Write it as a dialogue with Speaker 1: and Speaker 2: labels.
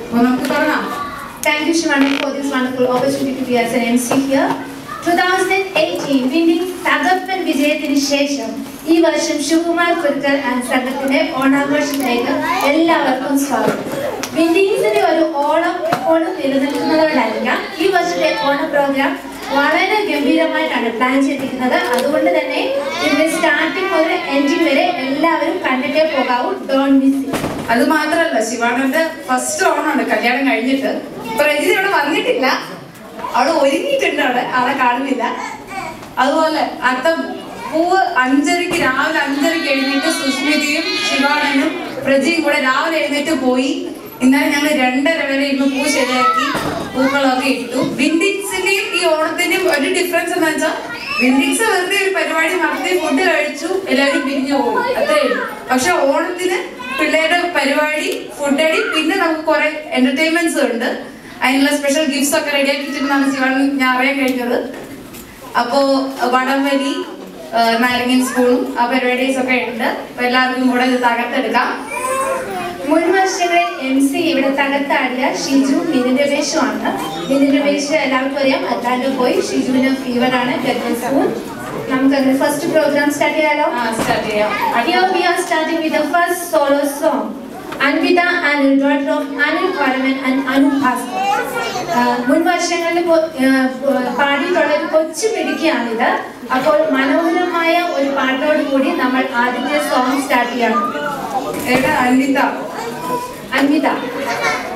Speaker 1: അപ്പൊ നമുക്ക് തുടങ്ങാം
Speaker 2: Thank you, Shivani, for this wonderful opportunity to be as an MC here. 2018 winning തകർപ്പൻ വിജയത്തിന് ശേഷം ഈ വർഷം ശിവകുമാർ കുരുക്കൽ ആൻഡ് സംഘത്തിന്റെ ഓണാഘോഷത്തിലേക്ക് എല്ലാവർക്കും സ്വാഗതം വിന്നിങ്സിന്റെ ഒരു ഓണം എപ്പോഴും നിലനിൽക്കുന്നതോടല്ല ഈ വർഷത്തെ ഓണ പ്രോഗ്രാം വളരെ ഗംഭീരമായിട്ടാണ് പ്ലാൻ ചെയ്തിരിക്കുന്നത് അതുകൊണ്ട് തന്നെ ഇതിന്റെ സ്റ്റാർട്ടിംഗ് മുതൽ എൻഡിങ് വരെ എല്ലാവരും കണ്ടിട്ടേ പോകാവൂ ഡോൺ മിസ് ഇറ്റ്
Speaker 1: അത് മാത്രല്ല ശിവാനന്റെ ഫസ്റ്റ് ഓണമാണ് കല്യാണം കഴിഞ്ഞിട്ട് ഇപ്പൊ രജിത ഇവിടെ വന്നിട്ടില്ല അവള് ഒരുങ്ങിയിട്ടുണ്ട് അവിടെ ആളെ കാണുന്നില്ല അതുപോലെ അടുത്ത പൂവ് അഞ്ചരക്ക് രാവിലെ അഞ്ചരക്ക് എഴുന്നേറ്റ് സുസ്മിതയും ശിവാനനും പ്രജിയും കൂടെ രാവിലെ എഴുന്നേറ്റ് പോയി ഇന്നലെ ഞങ്ങൾ രണ്ടര വരെ ഇന്ന് പൂ ശരിയാക്കി പൂക്കളൊക്കെ ഇട്ടു വിൻഡിക്സിന്റെയും ഈ ഓണത്തിന്റെയും ഒരു ഡിഫറൻസ് എന്താ വെച്ചാൽ വിൻഡിക്സ് വെറുതെ ഒരു പരിപാടി നടത്തി ഫുഡ് കഴിച്ചു എല്ലാവരും പിരിഞ്ഞു പോകും അത്രേ ഉള്ളൂ പക്ഷെ ഓണത്തിന് പിള്ളേരുടെ പരിപാടി ഫുഡ് അടി പിന്നെ നമുക്ക് കുറെ എന്റർടൈൻമെന്റ്സ് ഉണ്ട് അതിനുള്ള സ്പെഷ്യൽ ഗിഫ്റ്റ്സ് ഒക്കെ റെഡി ആക്കിയിട്ടുണ്ടെന്നാണ് ശിവൻ ഞാൻ അറിയാൻ കഴിഞ്ഞത് അപ്പോ വടംവലി ആ, നാരങ്ങൻ സ്കൂളും ആ പരിപാടീസ് ഒക്കെ ഉണ്ട് അപ്പൊ എല്ലാവർക്കും കൂടെ ഇത് തകർത്തെടുക്കാം
Speaker 2: മുൻ വർഷങ്ങളിൽ എം സി ഇവിടെ തകർത്താടിയ ഷിജു നിതിൻ രമേശുമാണ് നിതിൻ രമേശ് എല്ലാവർക്കും അറിയാം അല്ലാണ്ട് പോയി ഷിജുവിന് ഫീവർ ആണ് സൂൺ നമുക്ക് അങ്ങനെ ഫസ്റ്റ് പ്രോഗ്രാം സ്റ്റാർട്ട് ചെയ്യാലോ
Speaker 1: സ്റ്റാർട്ട് ചെയ്യാം
Speaker 2: Here we are starting with the first solo song. Anvita Anil, daughter of Anil Paraman and Anu Bhaskar. ആഹ് മുൻ വർഷങ്ങളിൽ പോ- ആഹ് പാടിയിട്ടുള്ള ഒരു കൊച്ചു മിടുക്കിയാണിത് അപ്പോൾ മനോഹരമായ ഒരു പാട്ടോട് കൂടി നമ്മൾ ആദ്യത്തെ സോങ് സ്റ്റാർട്ട് ചെയ്യണം
Speaker 1: ഏട്ടാ അൻവിത
Speaker 2: അൻവിത